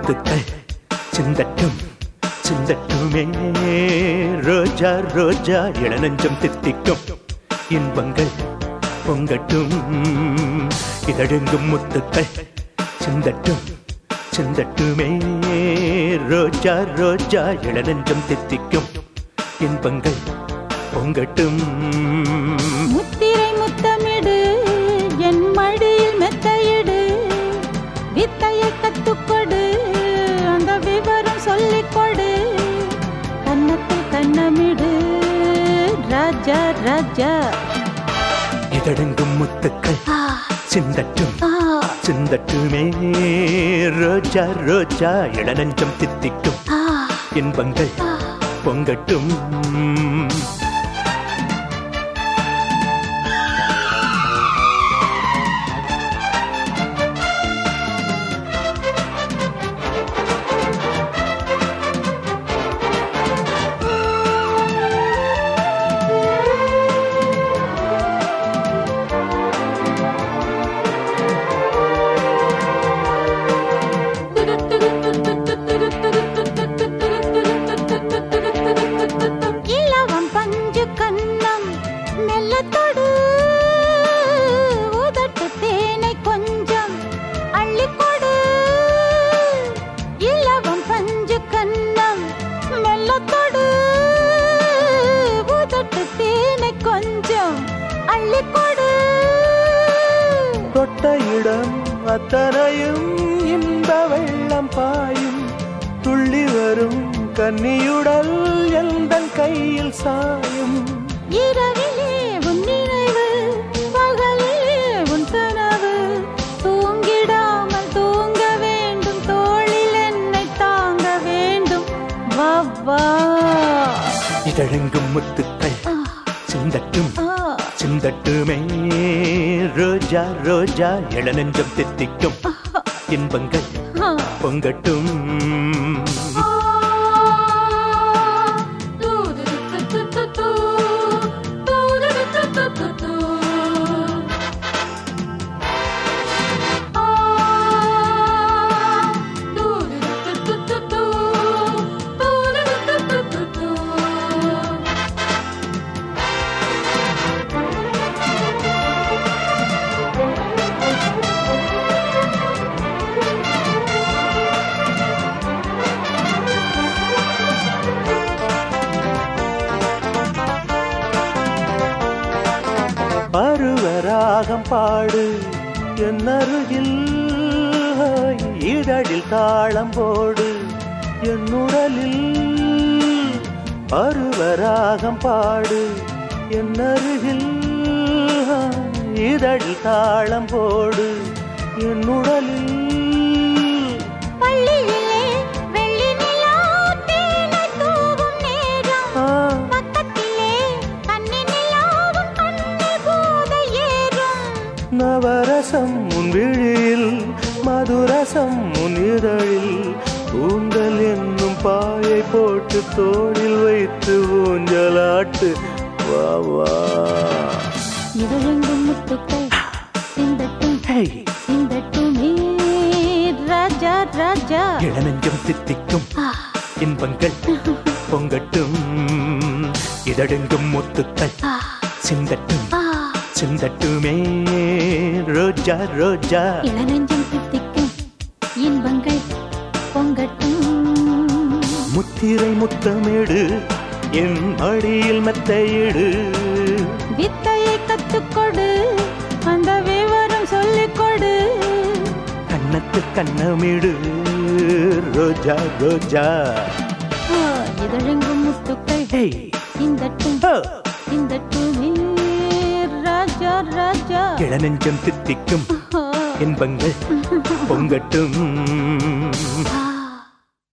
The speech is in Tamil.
முத்துக்கள் சிந்தட்டும் சிந்தட்டுமே ரோஜா ரோஜா இளநஞ்சம் தித்திக்கும் இன்பங்கள் பொங்கட்டும் இதழெங்கும் முத்துக்கள் சிந்தட்டும் சிந்தட்டுமே ரோஜா ரோஜா இளநஞ்சம் தித்திக்கும் இன்பங்கள் பொங்கட்டும் முத்திரை முத்தமிடு என் மடியில் மெத்தையிடு வித்தையை கத்துக்கொடு அந்த விவரம் சொல்லிக் கொடு கன்னத்தில் கண்ணமிடு ராஜா ராஜா இதழெங்கும் முத்துக்கள் ஆ, சிந்தட்டும் ஆ, சிந்தட்டுமே ரோஜா ரோஜா இளநஞ்சம் தித்திக்கும் ஆ, இன்பங்கள் ஆ. பொங்கட்டும் இலவம் பஞ்சு கண்ணம் மெல்லத்தொடு உதட்டு தேனை கொஞ்சம் அள்ளிக்கொடு இலவம் பஞ்சு கண்ணம் மெல்லத்தொடு உதட்டு தேனை கொஞ்சம் அள்ளிக்கொடு தொட்ட இடம் அத்தனையும் இன்ப வெள்ளம் பாயும் துள்ளி வரும் கன்னியுடல் எந்த கையில் சாயும் இரவிலே உன் நினைவு பகலிலே உன் கனவு தூங்கிடாமல் தூங்க வேண்டும் தோளில் என்னை தாங்க வேண்டும் வா வா இதழெங்கும் முத்துக்கள் ஆ, சிந்தட்டும் ஆ, சிந்தட்டுமே ரோஜா ரோஜா இளநெஞ்சம் தித்திக்கும் இன்பங்கள் ஆ. பொங்கட்டும் பருவராகம் பாடு என் அருகில் இதழில் தாளம் போடு என் உடலில் பருவராகம் பாடு என் அருகில் இதழில் தாளம் போடு என் உடலில் பள்ளியிலே வெள்ளி நிலா தேனை தூவும் நேரம் ஆ, பக்கத்திலே கண்ணி நிலாவும் கண்ணில் போதை ஏறும் நவரசம் உன் விழியில் மதுரசம் உன் இதழில் ஊந்தல் என்னும் பாயை போட்டு தோளில் வைத்து ஊஞ்சலாட்டு வா வா இதழெங்கும் முத்துக்கள் சிந்தட்டும் ஹேய், சிந்தட்டுமே ராஜா ராஜா இளநெஞ்சம் தித்திக்கும் ஆ, இன்பங்கள் பொங்கட்டும் இதழெங்கும் முத்துக்கள் ஆ, சிந்தட்டும் ஆ. சிந்தட்டுமே ரோஜா ரோஜா இளநெஞ்சம் தித்திக்கும் இன்பங்கள் பொங்கட்டும் முத்திரை முத்தமிடு என் மடியில் மெத்தையிடு வித்தையை கத்துக்கொடு அந்த விவரம் சொல்லிக் கொடு கண்ணத்து கண்ணமிடு ரோஜா ரோஜா ஆ, இதழெங்கும் முத்துக்கள் ஹேய், சிந்தட்டும் ஹோ, சிந்தட்டுமே ராஜா ராஜா இளநெஞ்சம் தித்திக்கும் ஆ, இன்பங்கள் பொங்கட்டும் ஆ.